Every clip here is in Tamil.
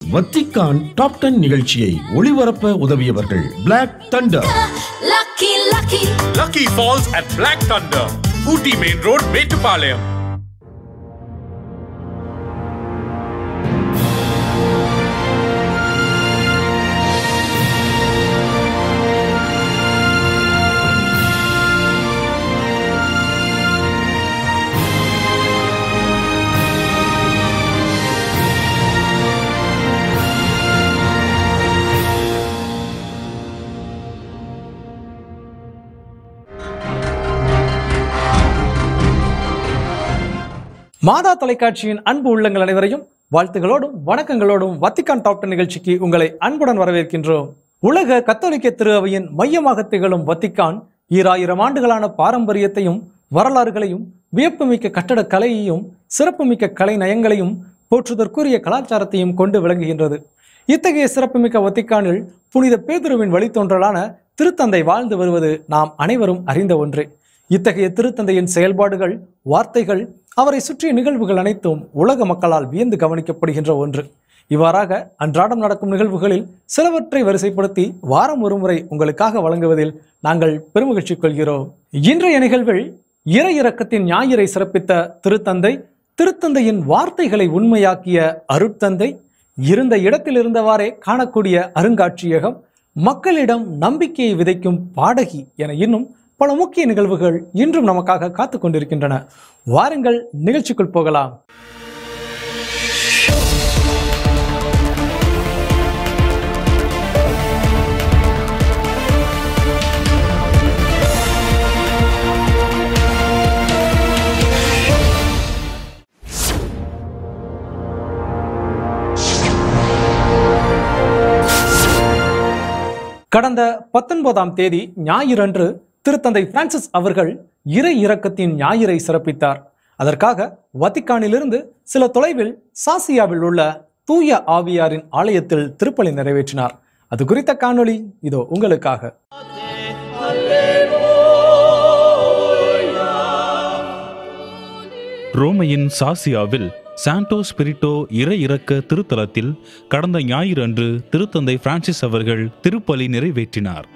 வத்திக்கான் டாப் டென் நிகழ்ச்சியை ஒளிபரப்ப உதவியவர்கள் Black Thunder Lucky, lucky. Lucky Falls at Black Thunder, Ooty Main Road, Metupalayam. மாதா தொலைக்காட்சியின் அன்பு உள்ளங்கள் அனைவரையும் வாழ்த்துகளோடும் வணக்கங்களோடும் வத்திக்கான் டாப் டென் நிகழ்ச்சிக்கு உங்களை அன்புடன் வரவேற்கின்றோம் உலக கத்தோலிக்க திரு அவையின் மையமாக திகழும் வத்திக்கான் ஈராயிரம் ஆண்டுகளான பாரம்பரியத்தையும் வரலாறுகளையும் வியப்புமிக்க கட்டடக் கலையையும் சிறப்புமிக்க கலை நயங்களையும் போற்றுதற்குரிய கலாச்சாரத்தையும் கொண்டு விளங்குகின்றது இத்தகைய சிறப்புமிக்க வத்திக்கானில் புனித பேதுருவின் வழித்தோன்றலான திருத்தந்தை வாழ்ந்து வருவது நாம் அனைவரும் அறிந்த ஒன்றே இத்தகைய திருத்தந்தையின் செயல்பாடுகள் வார்த்தைகள் அவரை சுற்றிய நிகழ்வுகள் அனைத்தும் உலக மக்களால் வியந்து கவனிக்கப்படுகின்ற ஒன்று இவ்வாறாக அன்றாடம் நடக்கும் நிகழ்வுகளில் சிலவற்றை வரிசைப்படுத்தி வாரம் ஒருமுறை உங்களுக்காக வழங்குவதில் நாங்கள் பெருமகிழ்ச்சி கொள்கிறோம் இன்றைய நிகழ்வில் இறை இறக்கத்தின் ஞாயிறை சிறப்பித்த திருத்தந்தை திருத்தந்தையின் வார்த்தைகளை உண்மையாக்கிய அருட்தந்தை இருந்த இடத்தில் இருந்தவாறே காணக்கூடிய அருங்காட்சியகம் மக்களிடம் நம்பிக்கையை விதைக்கும் பாடகி என இன்னும் பல முக்கிய நிகழ்வுகள் இன்றும் நமக்காக காத்து கொண்டிருக்கின்றன வாருங்கள் நிகழ்ச்சிக்குள் போகலாம் கடந்த பத்தொன்பதாம் தேதி ஞாயிறன்று திருத்தந்தை பிரான்சிஸ் அவர்கள் இறை இரக்கத்தின் ஞாயிறை சிறப்பித்தார் அதற்காக வத்திக்கானிலிருந்து சில தொலைவில் சாசியாவில் உள்ள தூய ஆவியாரின் ஆலயத்தில் திருப்பலி நிறைவேற்றினார் அது குறித்த காணொளி இதோ உங்களுக்காக ரோமையின் சாசியாவில் சாண்டோ ஸ்பிரிட்டோ இறை இறக்க திருத்தலத்தில் கடந்த ஞாயிறு அன்று திருத்தந்தை பிரான்சிஸ் அவர்கள் திருப்பலி நிறைவேற்றினார்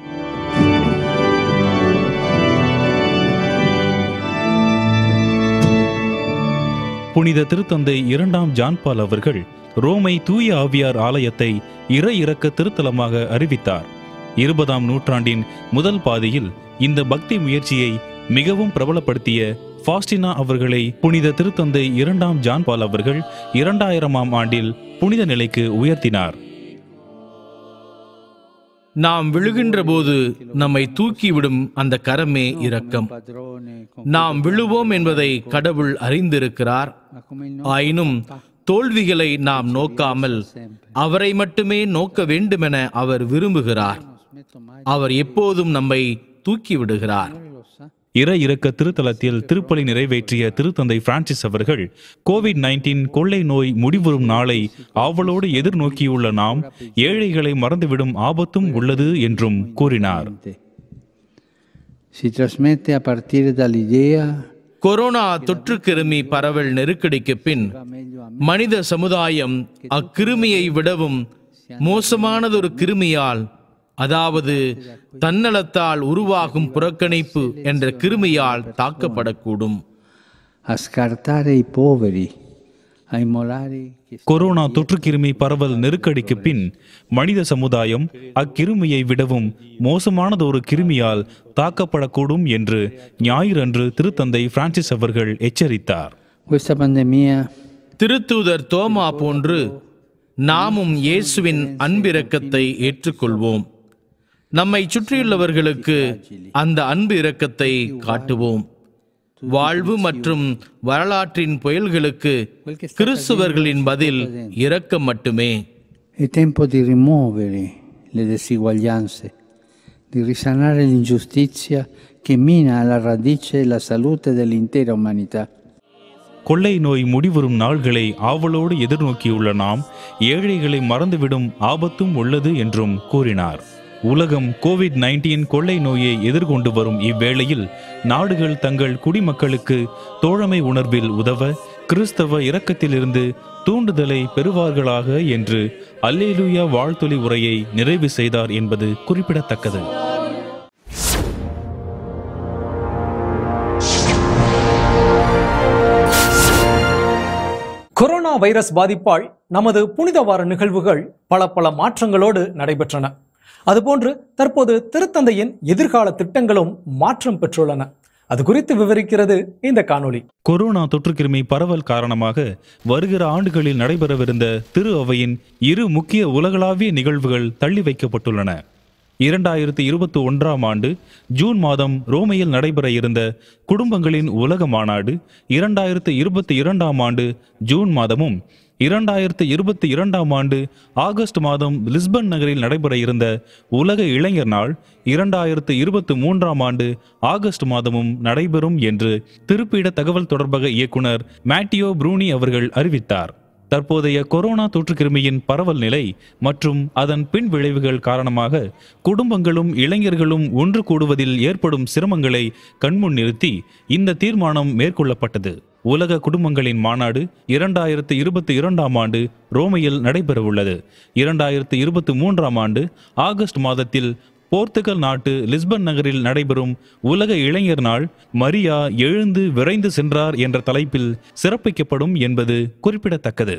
புனித திருத்தந்தை இரண்டாம் ஜான்பால் அவர்கள் ரோமை தூய ஆவியார் ஆலயத்தை இறை இறக்க திருத்தலமாக அறிவித்தார் இருபதாம் நூற்றாண்டின் முதல் பாதியில் இந்த பக்தி முயற்சியை மிகவும் பிரபலப்படுத்திய ஃபாஸ்டினா அவர்களை புனித திருத்தந்தை இரண்டாம் ஜான்பால் அவர்கள் இரண்டாயிரமாம் ஆண்டில் புனித நிலைக்கு உயர்த்தினார் நாம் விழுகின்ற போது நம்மை தூக்கிவிடும் அந்த கரமே இரக்கம் நாம் விழுவோம் என்பதை கடவுள் அறிந்திருக்கிறார் ஆயினும் தோல்விகளை நாம் நோக்காமல் அவரை மட்டுமே நோக்க வேண்டுமென அவர் விரும்புகிறார் அவர் எப்போதும் நம்மை தூக்கி விடுகிறார் இறை இறக்க திருத்தலத்தில் திருப்பலி நிறைவேற்றிய திருத்தந்தை பிரான்சிஸ் அவர்கள் கோவிட் நைன்டீன் கொள்ளை நோய் முடிவுறும் நாளை ஆவலோடு எதிர்நோக்கியுள்ள நாம் ஏழைகளை மறந்துவிடும் ஆபத்தும் உள்ளது என்றும் கூறினார் Si trasmette a partire dall'idea corona தொற்று கிருமி பரவல் நெருக்கடிக்கு பின் மனித சமுதாயம் அக்கிருமியை விடவும் மோசமானதொரு கிருமியால் அதாவது தன்னலத்தால் உருவாகும் புறக்கணிப்பு என்ற கிருமியால் தாக்கப்படக்கூடும் a scartare i poveri, a immolare chi corona தொற்றுக்கிருமி பரவல் நெருக்கடிக்கு பின் மனித சமுதாயம் அக்கிருமியை விடவும் மோசமானதொரு கிருமியால் தாக்கப்படக்கூடும் என்று ஞாயிறன்று திருத்தந்தை பிரான்சிஸ் அவர்கள் எச்சரித்தார் Questa pandemia திருத்தூதர் தோமா போன்று நாமும் இயேசுவின் அன்பிரக்கத்தை ஏற்றுக்கொள்வோம் நம்மை சுற்றியுள்ளவர்களுக்கு அந்த அன்பு இரக்கத்தை காட்டுவோம் வாழ்வு மற்றும் வரலாற்றின் புயல்களுக்கு கிறிஸ்துவர்களின் பதில் இரக்கம் மட்டுமே è tempo di rimuovere le disuguaglianze, di risanare l'ingiustizia che mina alla radice la salute dell'intera umanità. கொள்ளை நோய் முடிவுறும் நாள்களை ஆவலோடு எதிர்நோக்கியுள்ள நாம் ஏழைகளை மறந்துவிடும் ஆபத்தும் உள்ளது என்றும் கூறினார் உலகம் கோவிட் நைன்டீன் கொள்ளை நோயை எதிர்கொண்டு வரும் இவ்வேளையில் நாடுகள் தங்கள் குடிமக்களுக்கு தோழமை உணர்வில் உதவ கிறிஸ்தவ இரக்கத்திலிருந்து தூண்டுதலை பெறுவார்களாக என்று அல்லேலூயா வாழ்த்தொலி உரையை நிறைவு செய்தார் என்பது குறிப்பிடத்தக்கது கொரோனா வைரஸ் பாதிப்பால் நமது புனித வார நிகழ்வுகள் பல பல மாற்றங்களோடு நடைபெற்றன அதுபோன்று தற்போது திருத்தந்தையின் எதிர்கால திட்டங்களும் மாற்றம் பெற்றுள்ளன அது குறித்து விவரிக்கிறது இந்த காணொளி கொரோனா தொற்றுக்கிருமி பரவல் காரணமாக வருகிற ஆண்டுகளில் நடைபெறவிருந்த திரு அவையின் இரு முக்கிய உலகளாவிய நிகழ்வுகள் தள்ளி வைக்கப்பட்டுள்ளன இரண்டாயிரத்தி இருபத்தி ஒன்றாம் ஆண்டு ஜூன் மாதம் ரோமையில் நடைபெற இருந்த குடும்பங்களின் உலக மாநாடு இரண்டாயிரத்து இருபத்தி இரண்டாம் ஆண்டு ஜூன் மாதமும் இரண்டாயிரத்து இருபத்தி இரண்டாம் ஆண்டு ஆகஸ்ட் மாதம் லிஸ்பன் நகரில் நடைபெற இருந்த உலக இளைஞர் நாள் இரண்டாயிரத்து இருபத்தி மூன்றாம் ஆண்டு ஆகஸ்ட் மாதமும் நடைபெறும் என்று திருப்பீட தகவல் தொடர்பக இயக்குனர் மேட்டியோ ப்ரூனி அவர்கள் அறிவித்தார் தற்போதைய கொரோனா தொற்றுக்கிருமியின் பரவல் நிலை மற்றும் அதன் பின் விளைவுகள் காரணமாக குடும்பங்களும் இளைஞர்களும் ஒன்று கூடுவதில் ஏற்படும் சிரமங்களை கண்முன் நிறுத்தி இந்த தீர்மானம் மேற்கொள்ளப்பட்டது உலக குடும்பங்களின் மாநாடு இரண்டாயிரத்து இருபத்தி இரண்டாம் ஆண்டு ரோமையில் நடைபெறவுள்ளது இரண்டாயிரத்து இருபத்தி மூன்றாம் ஆண்டு ஆகஸ்ட் மாதத்தில் போர்த்துகல் நாட்டு லிஸ்பன் நகரில் நடைபெறும் உலக இளைஞர் நாள் மரியா எழுந்து விரைந்து சென்றார் என்ற தலைப்பில் சிறப்பிக்கப்படும் என்பது குறிப்பிடத்தக்கது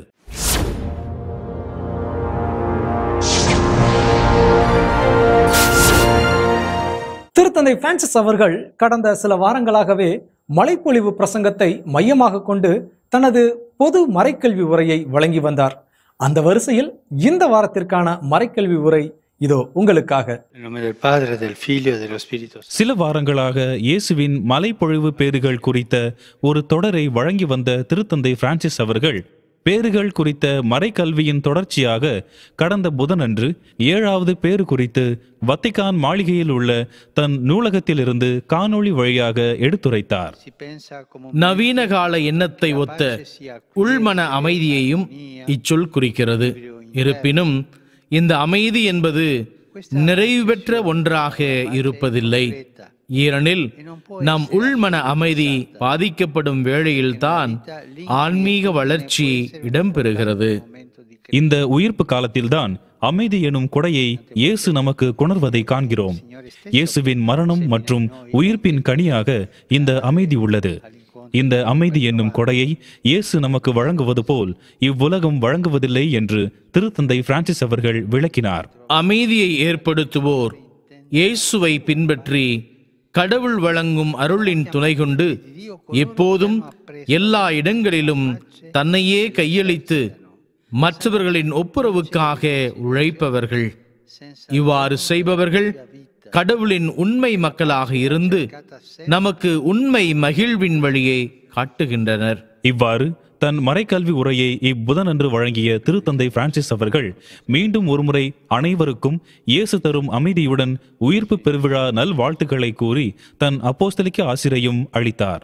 திருத்தந்தை பிரான்சிஸ் அவர்கள் கடந்த சில வாரங்களாகவே மழைப்பொழிவு பிரசங்கத்தை மையமாக கொண்டு தனது பொது மறைக்கல்வி உரையை வழங்கி வந்தார் அந்த வரிசையில் இந்த வாரத்திற்கான மறைக்கல்வி உரை இதோ உங்களுக்காக Nel nome del Padre, del Figlio e dello Spirito Santo. சில வாரங்களாக இயேசுவின் மலைப்பொழிவு பேறுகள் குறித்த ஒரு தொடரை வழங்கி வந்த திருத்தந்தை பிரான்சிஸ் அவர்கள் பேறுகள் குறித்த மறைக்கல்வியின் தொடர்ச்சியாக கடந்த புதனன்று ஏழாவது பேறு குறித்து வத்திக்கான் மாளிகையில் உள்ள தன் நூலகத்திலிருந்து காணொளி வழியாக எடுத்துரைத்தார் Si pensa come un நவீன கால எண்ணத்தை ஒத்த உள்மன அமைதியையும் இச்சொல் குறிக்கிறது இருப்பினும் இந்த அமைதி என்பது நிறைவு பெற்ற ஒன்றாக இருப்பதில்லை ஏனெனில் நம் உள்மன அமைதி பாதிக்கப்படும் வேளையில்தான் ஆன்மீக வளர்ச்சி இடம்பெறுகிறது இந்த உயிர்ப்பு காலத்தில்தான் அமைதி எனும் கொடையை இயேசு நமக்கு கொணர்வதை காண்கிறோம் இயேசுவின் மரணம் மற்றும் உயிர்ப்பின் கனியாக இந்த அமைதி உள்ளது இந்த அமைதி என்னும் கொடையை இயேசு நமக்கு வழங்குவது போல் இவ்வுலகம் வழங்குவதில்லை என்று திருத்தந்தை பிரான்சிஸ் அவர்கள் விளக்கினார் அமைதியை ஏற்படுத்துவோர் இயேசுவை பின்பற்றி கடவுள் வழங்கும் அருளின் துணை கொண்டு எப்போதும் எல்லா இடங்களிலும் தன்னையே கையளித்து மற்றவர்களின் ஒப்புரவுக்காக உழைப்பவர்கள் இவ்வாறு செய்பவர்கள் கடவுளின் உண்மை மக்களாக இருந்து நமக்கு உண்மை மகிழ்வின் வழியை காட்டுகின்றனர் இவ்வாறு தன் மறைக்கல்வி உரையை இப்புதனன்று வழங்கிய திருத்தந்தை பிரான்சிஸ் அவர்கள் மீண்டும் ஒருமுறை அனைவருக்கும் இயேசு தரும் அமைதியுடன் உயிர்ப்பு பெருவிழா நல்வாழ்த்துக்களை கூறி தன் அப்போஸ்தலிக்க ஆசிரையும் அளித்தார்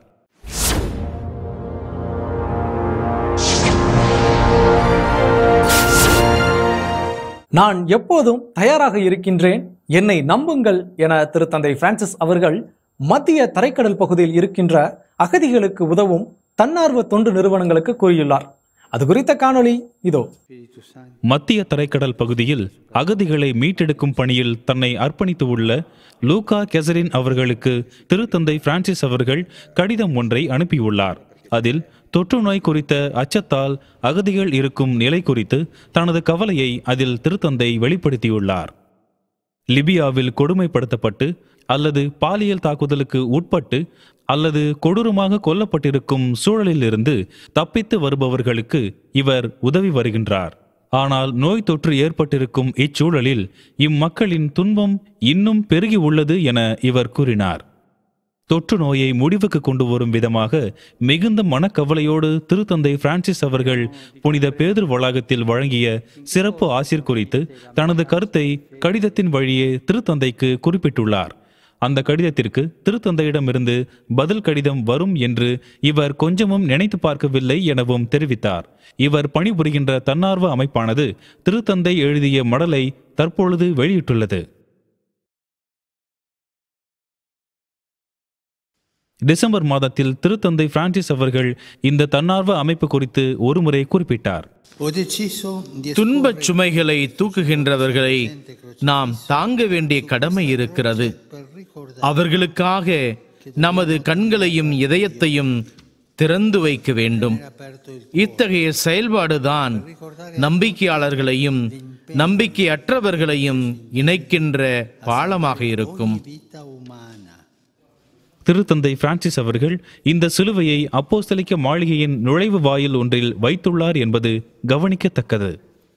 நான் எப்போதும் தயாராக இருக்கின்றேன் என்னை நம்புங்கள் என திருத்தந்தை பிரான்சிஸ் அவர்கள் மத்திய தரைக்கடல் பகுதியில் இருக்கின்ற அகதிகளுக்கு உதவும் தன்னார்வ தொண்டு நிறுவனங்களுக்கு கூறியுள்ளார் அது குறித்த காணொளி இதோ மத்திய தரைக்கடல் பகுதியில் அகதிகளை மீட்டெடுக்கும் பணியில் தன்னை அர்ப்பணித்து உள்ள லூகா கெசரின் அவர்களுக்கு திருத்தந்தை பிரான்சிஸ் அவர்கள் கடிதம் ஒன்றை அனுப்பியுள்ளார் அதில் தொற்று நோய் குறித்த அச்சத்தால் அகதிகள் இருக்கும் நிலை குறித்து தனது கவலையை அதில் திருத்தந்தை வெளிப்படுத்தியுள்ளார் லிபியாவில் கொடுமைப்படுத்தப்பட்டு அல்லது பாலியல் தாக்குதலுக்கு உட்பட்டு அல்லது கொடூரமாக கொல்லப்பட்டிருக்கும் சூழலிலிருந்து தப்பித்து வருபவர்களுக்கு இவர் உதவி வருகின்றார் ஆனால் நோய் தொற்று ஏற்பட்டிருக்கும் இச்சூழலில் இம்மக்களின் துன்பம் இன்னும் பெருகி உள்ளது என இவர் கூறினார் தொற்று நோயை முடிவுக்கு கொண்டு வரும் விதமாக மிகுந்த மனக்கவலையோடு திருத்தந்தை பிரான்சிஸ் அவர்கள் புனித பேதர் வளாகத்தில் வழங்கிய சிறப்பு ஆசிர் குறித்து தனது கருத்தை கடிதத்தின் வழியே திருத்தந்தைக்கு குறிப்பிட்டுள்ளார் அந்த கடிதத்திற்கு திருத்தந்தையிடமிருந்து பதில் கடிதம் வரும் என்று இவர் கொஞ்சமும் நினைத்து பார்க்கவில்லை எனவும் தெரிவித்தார் இவர் பணிபுரிகின்ற தன்னார்வ அமைப்பானது திருத்தந்தை எழுதிய மடலை தற்பொழுது வெளியிட்டுள்ளது டிசம்பர் மாதத்தில் திருத்தந்தை பிரான்சிஸ் அவர்கள் இந்த தன்னார்வ அமைப்பு குறித்து ஒருமுறை குறிப்பிட்டார் Ho deciso di துன்பச் சுமைகளை தூக்குகின்றவர்களை நாம் தாங்க வேண்டிய கடமை இருக்கிறது அவர்களுக்காக நமது கண்களையும் இதயத்தையும் திறந்து வைக்க வேண்டும் இத்தகைய செயல்பாடுதான் நம்பிக்கையாளர்களையும் நம்பிக்கையற்றவர்களையும் இணைக்கின்ற பாலமாக இருக்கும் vita umana. திருத்தந்தை பிரான்சிஸ் அவர்கள் இந்த சிலுவையை அப்போஸ்தலிக்க மாளிகையின் நுழைவு வாயில் ஒன்றில் வைத்துள்ளார் என்பது கவனிக்கத்தக்கது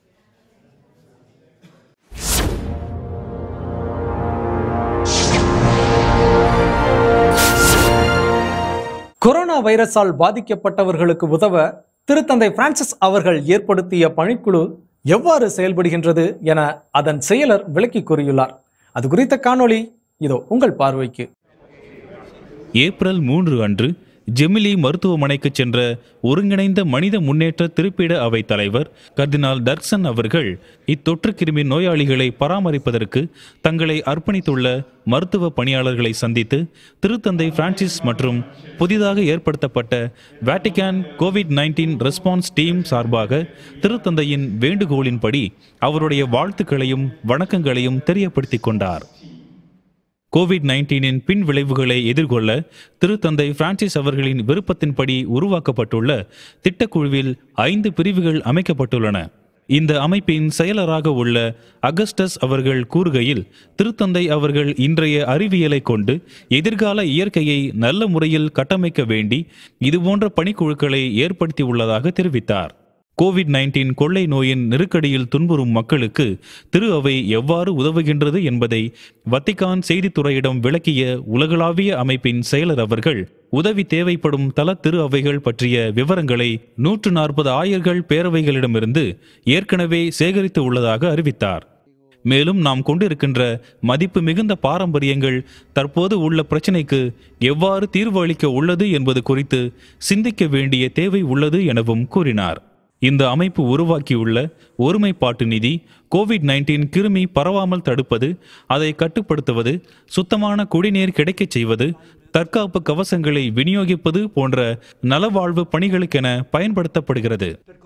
கொரோனா வைரஸால் பாதிக்கப்பட்டவர்களுக்கு உதவ திருத்தந்தை பிரான்சிஸ் அவர்கள் ஏற்படுத்திய பணிக்குழு எவ்வாறு செயல்படுகின்றது என அதன் செயலர் விளக்கி கூறியுள்ளார் அது குறித்த காணொளி இதோ உங்கள் பார்வைக்கு ஏப்ரல் மூன்று அன்று ஜெமிலி மருத்துவமனைக்கு சென்ற ஒருங்கிணைந்த மனித முன்னேற்ற திருப்பிட அவை தலைவர் கர்தினால் டர்க்சன் அவர்கள் இத்தொற்று கிருமி நோயாளிகளை பராமரிப்பதற்கு தங்களை அர்ப்பணித்துள்ள மருத்துவ பணியாளர்களை சந்தித்து திருத்தந்தை பிரான்சிஸ் மற்றும் புதிதாக ஏற்படுத்தப்பட்ட Vatican COVID nineteen response team சார்பாக திருத்தந்தையின் வேண்டுகோளின்படி அவருடைய வாழ்த்துக்களையும் வணக்கங்களையும் தெரியப்படுத்திக் கொண்டார் கோவிட் நைன்டீனின் பின் விளைவுகளை எதிர்கொள்ள திருத்தந்தை பிரான்சிஸ் அவர்களின் விருப்பத்தின்படி உருவாக்கப்பட்டுள்ள திட்டக்குழுவில் ஐந்து பிரிவுகள் அமைக்கப்பட்டுள்ளன இந்த அமைப்பின் செயலராக உள்ள அகஸ்டஸ் அவர்கள் கூறுகையில் திருத்தந்தை அவர்கள் இன்றைய அறிவியலை கொண்டு எதிர்கால இயற்கையை நல்ல முறையில் கட்டமைக்க வேண்டி இதுபோன்ற பணிக்குழுக்களை ஏற்படுத்தியுள்ளதாக தெரிவித்தார் கோவிட் நைன்டீன் கொள்ளை நோயின் நெருக்கடியில் துன்புறும் மக்களுக்கு திரு அவை எவ்வாறு உதவுகின்றது என்பதை வத்திகான் செய்தித்துறையிடம் விளக்கிய உலகளாவிய அமைப்பின் செயலர் அவர்கள் உதவி தேவைப்படும் தல திரு அவைகள் பற்றிய விவரங்களை நூற்று நாற்பது ஆயர்கள் பேரவைகளிடமிருந்து ஏற்கனவே சேகரித்து உள்ளதாக அறிவித்தார் மேலும் நாம் கொண்டிருக்கின்ற மதிப்பு மிகுந்த பாரம்பரியங்கள் தற்போது உள்ள பிரச்சினைக்கு எவ்வாறு தீர்வு அளிக்க உள்ளது என்பது குறித்து சிந்திக்க வேண்டிய தேவை உள்ளது எனவும் கூறினார் இந்த அமைப்பு உருவாக்கியுள்ள ஒருமைப்பாட்டு நிதி கோவிட் நைன்டீன் கிருமி பரவாமல் தடுப்பது அதை கட்டுப்படுத்துவது சுத்தமான குடிநீர் கிடைக்கச் செய்வது தற்காப்பு கவசங்களை விநியோகிப்பது போன்ற நலவாழ்வு பணிகளுக்கென பயன்படுத்தப்படுகிறது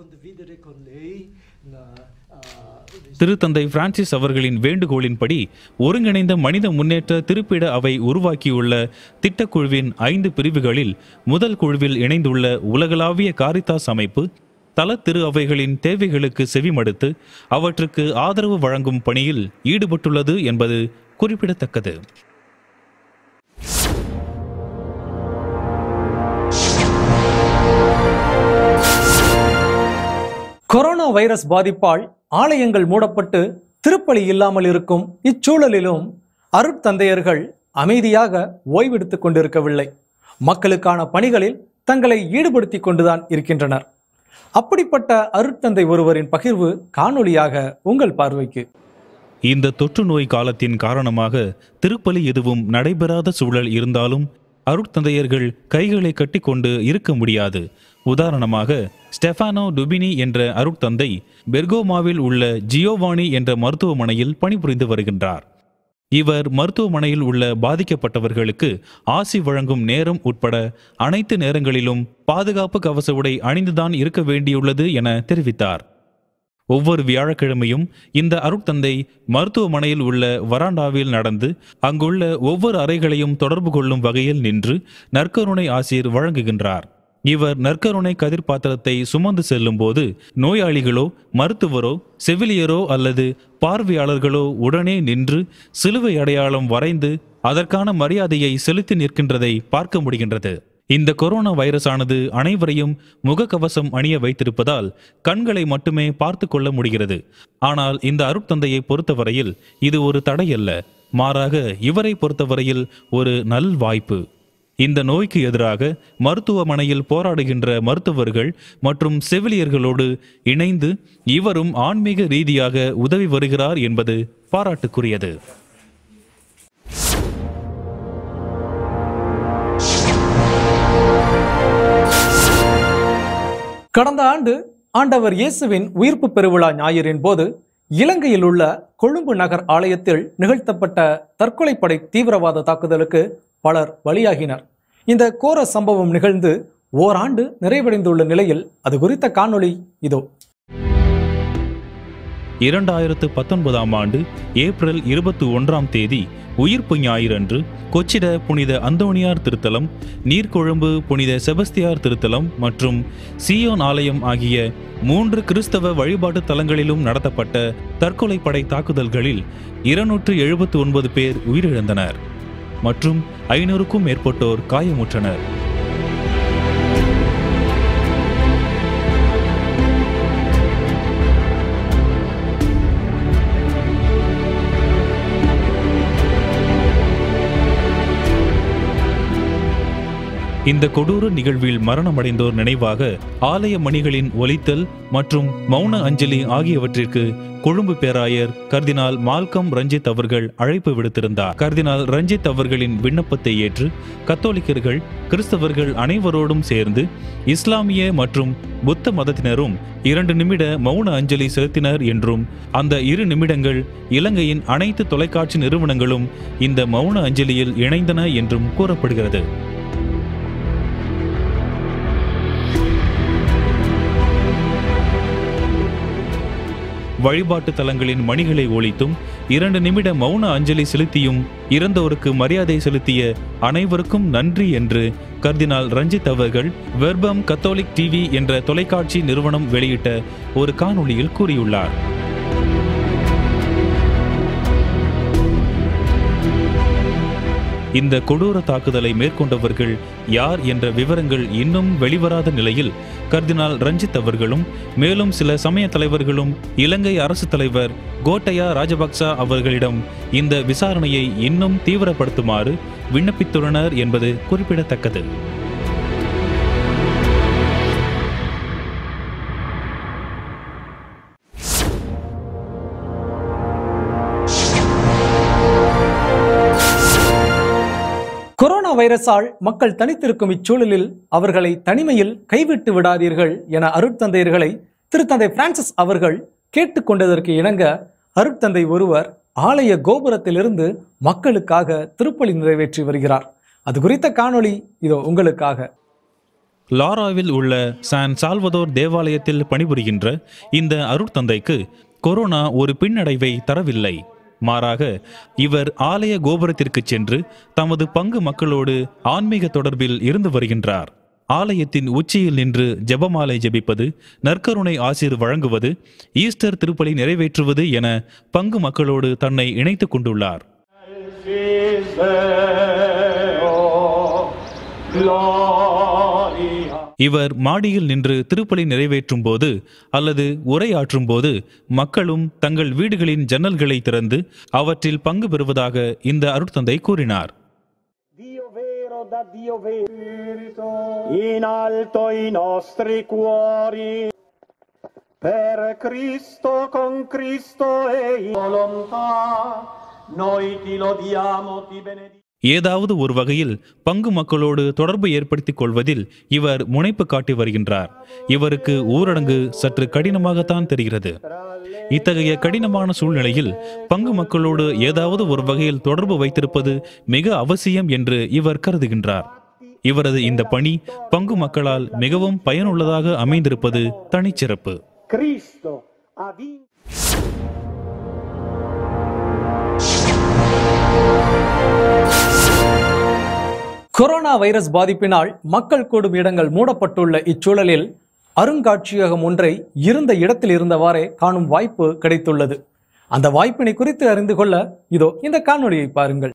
திருத்தந்தை பிரான்சிஸ் அவர்களின் வேண்டுகோளின்படி ஒருங்கிணைந்த மனித முன்னேற்ற திருப்பிட அவை உருவாக்கியுள்ள திட்டக்குழுவின் ஐந்து பிரிவுகளில் முதல் குழுவில் இணைந்துள்ள உலகளாவிய காரித்தாஸ் அமைப்பு தல திரு அவைகளின் தேவைகளுக்கு செவிமடுத்து அவற்றுக்கு ஆதரவு வழங்கும் பணியில் ஈடுபட்டுள்ளது என்பது குறிப்பிடத்தக்கது கொரோனா வைரஸ் பாதிப்பால் ஆலயங்கள் மூடப்பட்டு திருப்பலி இல்லாமல் இருக்கும் இச்சூழலிலும் அருட்தந்தையர்கள் அமைதியாக ஓய்வெடுத்துக் கொண்டிருக்கவில்லை மக்களுக்கான பணிகளில் தங்களை ஈடுபடுத்திக் கொண்டுதான் இருக்கின்றனர் அப்படிப்பட்ட அருட்தந்தை ஒருவரின் பகிர்வு காணொளியாக உங்கள் பார்வைக்கு இந்த தொற்று நோய் காலத்தின் காரணமாக திருப்பலி எதுவும் நடைபெறாத சூழல் இருந்தாலும் அருட்தந்தையர்கள் கைகளை கட்டிக்கொண்டு இருக்க முடியாது உதாரணமாக ஸ்டெஃபானோ டுபினி என்ற அருட்தந்தை பெர்கோமாவில் உள்ள ஜியோவானி என்ற மருத்துவமனையில் பணிபுரிந்து வருகின்றார் இவர் மருத்துவமனையில் உள்ள பாதிக்கப்பட்டவர்களுக்கு ஆசி வழங்கும் நேரம் உட்பட அனைத்து நேரங்களிலும் பாதுகாப்பு கவச உடை அணிந்துதான் இருக்க வேண்டியுள்ளது என தெரிவித்தார் ஒவ்வொரு வியாழக்கிழமையும் இந்த அருட்தந்தை மருத்துவமனையில் உள்ள வராண்டாவில் நடந்து அங்குள்ள ஒவ்வொரு அறைகளையும் தொடர்பு கொள்ளும் வகையில் நின்று நற்கருணை ஆசீர் வழங்குகின்றார் இவர் நற்கருணை கதிர் பாத்திரத்தை சுமந்து செல்லும் போது நோயாளிகளோ மருத்துவரோ செவிலியரோ அல்லது பார்வையாளர்களோ உடனே நின்று சிலுவை அடையாளம் வரைந்து அதற்கான மரியாதையை செலுத்தி நிற்கின்றதை பார்க்க முடிகின்றது இந்த கொரோனா வைரஸானது அனைவரையும் முகக்கவசம் அணிய வைத்திருப்பதால் கண்களை மட்டுமே பார்த்து கொள்ள முடிகிறது ஆனால் இந்த அருட்தந்தையை பொறுத்தவரையில் இது ஒரு தடையல்ல மாறாக இவரை பொறுத்தவரையில் ஒரு நல் வாய்ப்பு இந்த நோய்க்கு எதிராக மருத்துவமனையில் போராடுகின்ற மருத்துவர்கள் மற்றும் செவிலியர்களோடு இணைந்து இவரும் ஆன்மீக ரீதியாக உதவி வருகிறார் என்பது பாராட்டுக்குரியது கடந்த ஆண்டு ஆண்டவர் இயேசுவின் உயிர்ப்பு பெருவிழா ஞாயிறின் போது இலங்கையில் உள்ள கொழும்பு நகர் ஆலயத்தில் நிகழ்த்தப்பட்ட தற்கொலைப்படை தீவிரவாத தாக்குதலுக்கு பலர் பலியாகினர் இந்த கோர சம்பவம் நிகழ்ந்து ஓராண்டு நிறைவடைந்துள்ள நிலையில் அது குறித்த காணொளி இதோ இரண்டாயிரத்து பத்தொன்பதாம் ஆண்டு ஏப்ரல் இருபத்தி ஒன்றாம் தேதி உயிர்ப்பு ஞாயிறன்று கொச்சிட புனித அந்தோணியார் திருத்தலம் நீர்கொழும்பு புனித செபஸ்தியார் திருத்தலம் மற்றும் சியோன் ஆலயம் ஆகிய மூன்று கிறிஸ்தவ வழிபாட்டு தலங்களிலும் நடத்தப்பட்ட தற்கொலை படை தாக்குதல்களில் இருநூற்று எழுபத்து ஒன்பது பேர் உயிரிழந்தனர் மற்றும் ஐநூறுக்கும் மேற்பட்டோர் காயமுற்றனர் இந்த கொடூர நிகழ்வில் மரணமடைந்தோர் நினைவாக ஆலய மணிகளின் ஒலித்தல் மற்றும் மௌன அஞ்சலி ஆகியவற்றிற்கு கொழும்பு பேராயர் கர்தினால் மால்கம் ரஞ்சித் அவர்கள் அழைப்பு விடுத்திருந்தார் கர்தினால் ரஞ்சித் அவர்களின் விண்ணப்பத்தை ஏற்று கத்தோலிக்கர்கள் கிறிஸ்தவர்கள் அனைவரோடும் சேர்ந்து இஸ்லாமிய மற்றும் புத்த மதத்தினரும் இரண்டு நிமிட மௌன அஞ்சலி செலுத்தினர் என்றும் அந்த இரு நிமிடங்கள் இலங்கையின் அனைத்து தொலைக்காட்சி நிறுவனங்களும் இந்த மௌன அஞ்சலியில் இணைந்தன என்றும் கூறப்படுகிறது வழிபாட்டு தலங்களின் மணிகளை ஒலித்தும் இரண்டு நிமிட மௌன அஞ்சலி செலுத்தியும் இறந்தோருக்கு மரியாதை செலுத்திய அனைவருக்கும் நன்றி என்று கர்தினால் ரஞ்சித் அவர்கள் வெர்பம் கத்தோலிக் டிவி என்ற தொலைக்காட்சி நிறுவனம் வெளியிட்ட ஒரு காணொளியில் கூறியுள்ளார் இந்த கொடூர தாக்குதலை மேற்கொண்டவர்கள் யார் என்ற விவரங்கள் இன்னும் வெளிவராத நிலையில் கர்தினால் ரஞ்சித் அவர்களும் மேலும் சில சமய தலைவர்களும் இலங்கை அரசு தலைவர் கோட்டயா ராஜபக்ச அவர்களிடம் இந்த விசாரணையை இன்னும் தீவிரப்படுத்துமாறு விண்ணப்பித்துள்ளனர் என்பது குறிப்பிடத்தக்கது கொரோனா வைரஸால் மக்கள் தனித்திருக்கும் இச்சூழலில் அவர்களை தனிமையில் கைவிட்டு விடாதீர்கள் என அருட்தந்தையர்களை திருத்தந்தை பிரான்சிஸ் அவர்கள் கேட்டுக்கொண்டதற்கு இணங்க அருட்தந்தை ஒருவர் ஆலய கோபுரத்திலிருந்து மக்களுக்காக திருப்பலி நிறைவேற்றி வருகிறார் அது குறித்த காணொளி இதோ உங்களுக்காக லாராவில் உள்ள சான் சால்வதோர் தேவாலயத்தில் பணிபுரிகின்ற இந்த அருட்தந்தைக்கு கொரோனா ஒரு பின்னடைவை தரவில்லை மாறாக இவர் ஆலய கோபுரத்திற்கு சென்று தமது பங்கு மக்களோடு ஆன்மீக தொடர்பில் இருந்து வருகின்றார் ஆலயத்தின் உச்சியில் நின்று ஜெபமாலை ஜெபிப்பது நற்கருணை ஆசீர் வழங்குவது ஈஸ்டர் திருப்பலி நிறைவேற்றுவது என பங்கு மக்களோடு தன்னை இணைத்துக் கொண்டுள்ளார் இவர் மாடியில் நின்று திருப்பலி நிறைவேற்றும் போது அல்லது உரையாற்றும் போது மக்களும் தங்கள் வீடுகளின் ஜன்னல்களை திறந்து அவற்றில் பங்கு பெறுவதாக இந்த அருட்தந்தை கூறினார் Dio vero da Dio vero, in alto i nostri cuori, per Cristo, con Cristo e in volontà, noi ti lodiamo, ti benediciamo. ஏதாவது ஒரு வகையில் பங்கு மக்களோடு தொடர்பு ஏற்படுத்திக் கொள்வதில் இவர் முனைப்பு காட்டி வருகின்றார் இவருக்கு ஊரடங்கு சற்று கடினமாகத்தான் தெரிகிறது இத்தகைய கடினமான சூழ்நிலையில் பங்கு மக்களோடு ஏதாவது ஒரு வகையில் தொடர்பு வைத்திருப்பது மிக அவசியம் என்று இவர் கருதுகின்றார் இவரது இந்த பணி பங்கு மக்களால் மிகவும் பயனுள்ளதாக அமைந்திருப்பது தனிச்சிறப்பு Cristo ha vinto. Corona virus பாதிப்பினால் மக்கள் கூடும் இடங்கள் மூடப்பட்டுள்ள இச்சூழலில் அருங்காட்சியகம் ஒன்றை இருந்த இடத்தில் இருந்தவாறே காணும் வாய்ப்பு கிடைத்துள்ளது அந்த வாய்ப்பினை குறித்து அறிந்து கொள்ள இதோ இந்த காணொளியை பாருங்கள்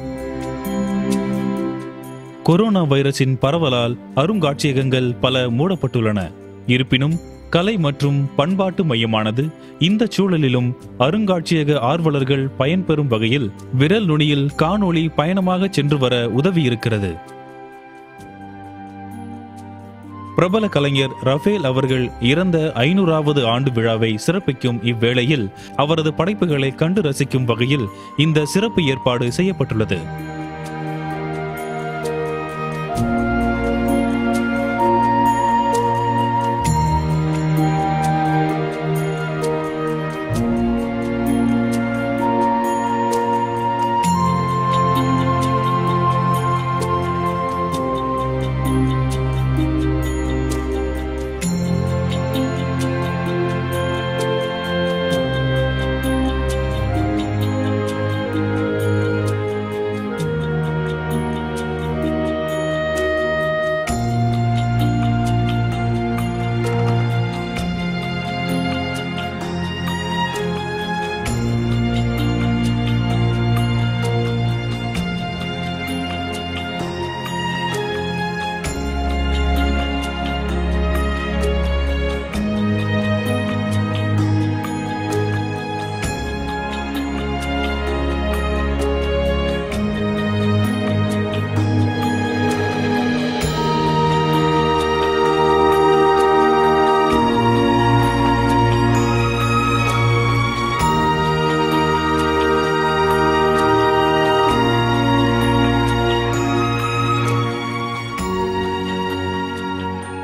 கொரோனா வைரஸின் பரவலால் அருங்காட்சியகங்கள் பல மூடப்பட்டுள்ளன இருப்பினும் கலை மற்றும் பண்பாட்டு மையமானது இந்த சூழலிலும் அருங்காட்சியக ஆர்வலர்கள் பயன்பெறும் வகையில் விரல் நுனியில் காணொளி பயணமாக சென்று வர உதவியிருக்கிறது பிரபல கலைஞர் ரஃபேல் அவர்கள் இறந்த ஐநூறாவது ஆண்டு விழாவை சிறப்பிக்கும் இவ்வேளையில் அவரது படைப்புகளை கண்டு ரசிக்கும் வகையில் இந்த சிறப்பு ஏற்பாடு செய்யப்பட்டுள்ளது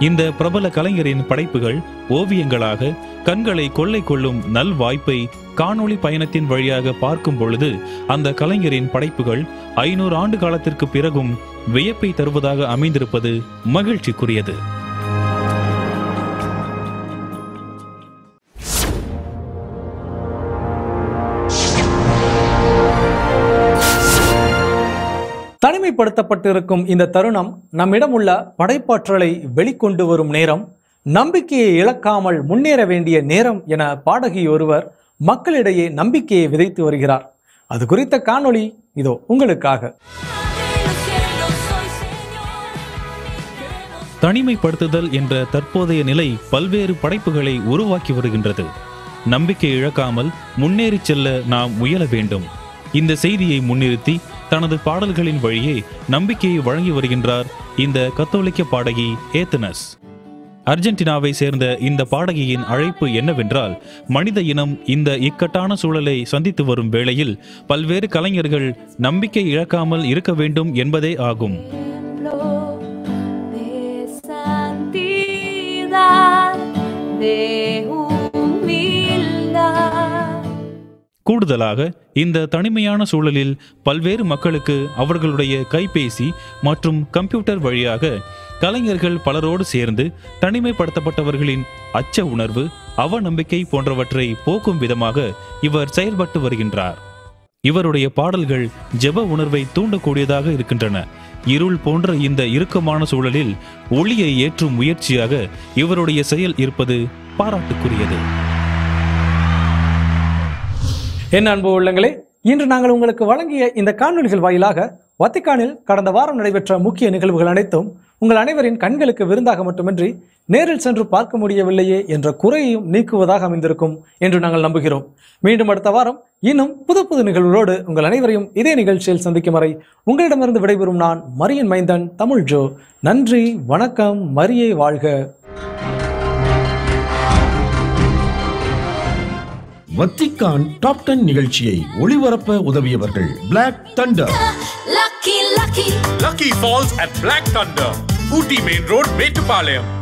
இந்த பிரபல கலைஞரின் படைப்புகள் ஓவியங்களாக கண்களை கொள்ளை கொள்ளும் நல் வாய்ப்பை காணொளி பயணத்தின் வழியாக பார்க்கும் பொழுது அந்த கலைஞரின் படைப்புகள் ஐநூறு ஆண்டு காலத்திற்கு பிறகும் வியப்பை தருவதாக அமைந்திருப்பது மகிழ்ச்சிக்குரியது தனிமைப்படுத்தப்பட்டிருக்கும் இந்த தருணம் நம்மிடம் உள்ள படைப்பாற்றலை வெளிக்கொண்டு வரும் நேரம் நம்பிக்கையை இழக்காமல் முன்னேற வேண்டிய நேரம் என பாடகி ஒருவர் மக்களிடையே நம்பிக்கையை விதைத்து வருகிறார் அது குறித்த காணொளி இதோ உங்களுக்காக தனிமைப்படுத்துதல் என்ற தற்போதைய நிலை பல்வேறு படைப்புகளை உருவாக்கி வருகின்றது நம்பிக்கை இழக்காமல் முன்னேறிச் செல்ல நாம் முயல வேண்டும் இந்த செய்தியை முன்னிறுத்தி தனது பாடல்களின் வழியே நம்பிக்கையை வழங்கி வருகின்றார் இந்த கத்தோலிக்க பாடகி ஏத்தனஸ் அர்ஜென்டினாவை சேர்ந்த இந்த பாடகியின் அழைப்பு என்னவென்றால் மனித இனம் இந்த இக்கட்டான சூழலை சந்தித்து வரும் வேளையில் பல்வேறு கலைஞர்கள் நம்பிக்கை இழக்காமல் இருக்க வேண்டும் என்பதே ஆகும் de santidad, de humildad. கூடுதலாக இந்த தனிமையான சூழலில் பல்வேறு மக்களுக்கு அவர்களுடைய கைபேசி மற்றும் கம்ப்யூட்டர் வழியாக கலைஞர்கள் பலரோடு சேர்ந்து தனிமைப்படுத்தப்பட்டவர்களின் அச்ச உணர்வு அவநம்பிக்கை போன்றவற்றை போக்கும் விதமாக இவர் செயல்பட்டு வருகின்றார் இவருடைய பாடல்கள் ஜெப உணர்வை தூண்டக்கூடியதாக இருக்கின்றன இருள் போன்ற இந்த இறுக்கமான சூழலில் ஒளியை ஏற்றும் முயற்சியாக இவருடைய செயல் இருப்பது பாராட்டுக்குரியது என் அன்பு உள்ளங்களே இன்று நாங்கள் உங்களுக்கு வழங்கிய இந்த காணொளிகள் வாயிலாக வத்திக்கானில் கடந்த வாரம் நடைபெற்ற முக்கிய நிகழ்வுகள் அனைத்தும் உங்கள் அனைவரின் கண்களுக்கு விருந்தாக மட்டுமின்றி நேரில் சென்று பார்க்க முடியவில்லையே என்ற குறையையும் நீக்குவதாக அமைந்திருக்கும் என்று நாங்கள் நம்புகிறோம் மீண்டும் அடுத்த வாரம் இன்னும் புது புது நிகழ்வுகளோடு உங்கள் அனைவரையும் இதே நிகழ்ச்சியில் சந்திக்கும் வரை உங்களிடமிருந்து விடைபெறும் நான் மரியன் மைந்தன் தமிழ் ஜோ நன்றி வணக்கம் மரியே வாழ்க வத்திக்கான் டாப் டென் நிகழ்ச்சியை ஒளிபரப்ப உதவியவர்கள் Black Thunder Lucky, lucky. Lucky Falls at Black Thunder, Ooty Main Road, Metupalayam.